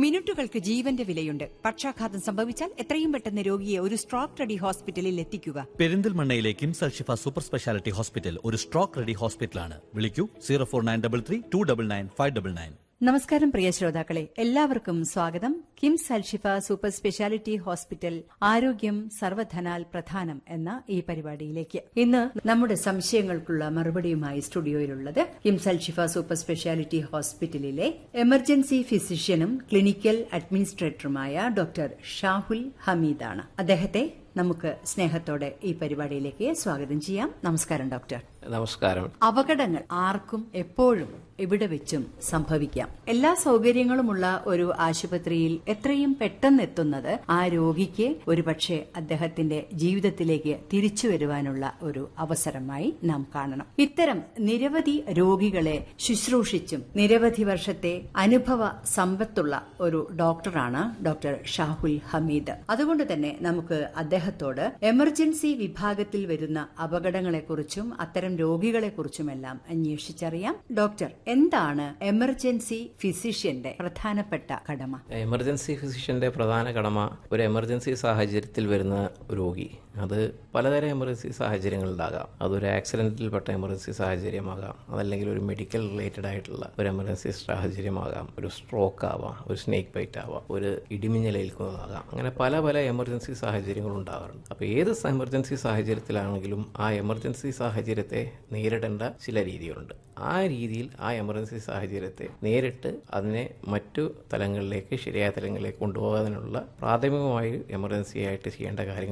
മിനിറ്റുകൾക്ക് ജീവന്റെ വിലയുണ്ട് പക്ഷാഘാതം സംഭവിച്ചാൽ എത്രയും പെട്ടെന്ന് രോഗിയെ ഒരു സ്ട്രോക്ക് റെഡി ഹോസ്പിറ്റലിൽ എത്തിക്കുക പെരിന്തൽമണ്ണയിലെ KIMS Alshifa super speciality hospital ഒരു സ്ട്രോക്ക് റെഡി ഹോസ്പിറ്റലാണ് വിളിക്കൂ zero four nine double three two double nine five double nine നമസ്കാരം പ്രിയ ശ്രോതാക്കളെ എല്ലാവർക്കും സ്വാഗതം KIMS Alshifa super speciality hospital ആരോഗ്യം സർവധനാൽ പ്രധാനം എന്ന ഈ പരിപാടിയിലേക്ക് ഇന്ന് നമ്മുടെ സംശയങ്ങൾക്കുള്ള മറുപടിയുമായി സ്റ്റുഡിയോയിലുള്ളത് കിംസ് അൽഷിഫ സൂപ്പർ സ്പെഷ്യാലിറ്റി ഹോസ്പിറ്റലിലെ എമർജൻസി ഫിസിഷ്യനും ക്ലിനിക്കൽ അഡ്മിനിസ്ട്രേറ്ററുമായ ഡോക്ടർ ഷാഹുൽ ഹമീദാണ് അദ്ദേഹത്തെ നമുക്ക് സ്നേഹത്തോടെ ഈ പരിപാടിയിലേക്ക് സ്വാഗതം ചെയ്യാം നമസ്കാരം ഡോക്ടർ നമസ്കാരം അപകടങ്ങൾ ആർക്കും എപ്പോഴും എവിടെ വെച്ചും സംഭവിക്കാം എല്ലാ സൗകര്യങ്ങളുമുള്ള ഒരു ആശുപത്രിയിൽ എത്രയും പെട്ടെന്ന് എത്തുന്നത് ആ രോഗിക്ക് ഒരുപക്ഷെ അദ്ദേഹത്തിന്റെ ജീവിതത്തിലേക്ക് തിരിച്ചു വരുവാനുള്ള ഒരു അവസരമായി നാം കാണണം ഇത്തരം നിരവധി രോഗികളെ ശുശ്രൂഷിച്ചും നിരവധി വർഷത്തെ അനുഭവ സമ്പത്തുള്ള ഒരു ഡോക്ടറാണ് ഡോക്ടർ ഷാഹുൽ ഹമീദ് അതുകൊണ്ട് തന്നെ നമുക്ക് അദ്ദേഹത്തോട് എമർജൻസി വിഭാഗത്തിൽ വരുന്ന അപകടങ്ങളെക്കുറിച്ചും അത്തരം രോഗികളെക്കുറിച്ചുമെല്ലാം അന്വേഷിച്ചറിയാം ഡോക്ടർ എന്താണ് എമർജൻസി ഫിസിഷ്യന്റെ പ്രധാനപ്പെട്ട കടമ എമർജൻസി ഫിസിഷ്യന്റെ പ്രധാന കടമ ഒരു എമർജൻസി സാഹചര്യത്തിൽ വരുന്ന രോഗി അത് പലതരം എമർജൻസി സാഹചര്യങ്ങളുണ്ടാകാം അതൊരു ആക്സിഡന്റിൽപ്പെട്ട എമർജൻസി സാഹചര്യമാകാം അതല്ലെങ്കിൽ ഒരു മെഡിക്കൽ റിലേറ്റഡ് ആയിട്ടുള്ള ഒരു എമർജൻസി സാഹചര്യമാകാം ഒരു സ്ട്രോക്ക് ആവാം ഒരു സ്നേക്ക് ബൈറ്റ് ആവാം ഒരു ഇടിമിന്നലേൽക്കുന്നതാകാം അങ്ങനെ പല പല എമർജൻസി സാഹചര്യങ്ങളും ഉണ്ടാകാറുണ്ട് അപ്പോൾ ഏത് എമർജൻസി സാഹചര്യത്തിലാണെങ്കിലും ആ എമർജൻസി സാഹചര്യത്തെ നേരിടേണ്ട ചില രീതികളുണ്ട് ആ രീതിയിൽ ആ എമർജൻസി സാഹചര്യത്തെ നേരിട്ട് അതിനെ മറ്റു തലങ്ങളിലേക്ക് ശരിയായ തലങ്ങളിലേക്ക് കൊണ്ടുപോകാനുള്ള പ്രാഥമികമായി എമർജൻസി ആയിട്ട് ചെയ്യേണ്ട കാര്യങ്ങൾ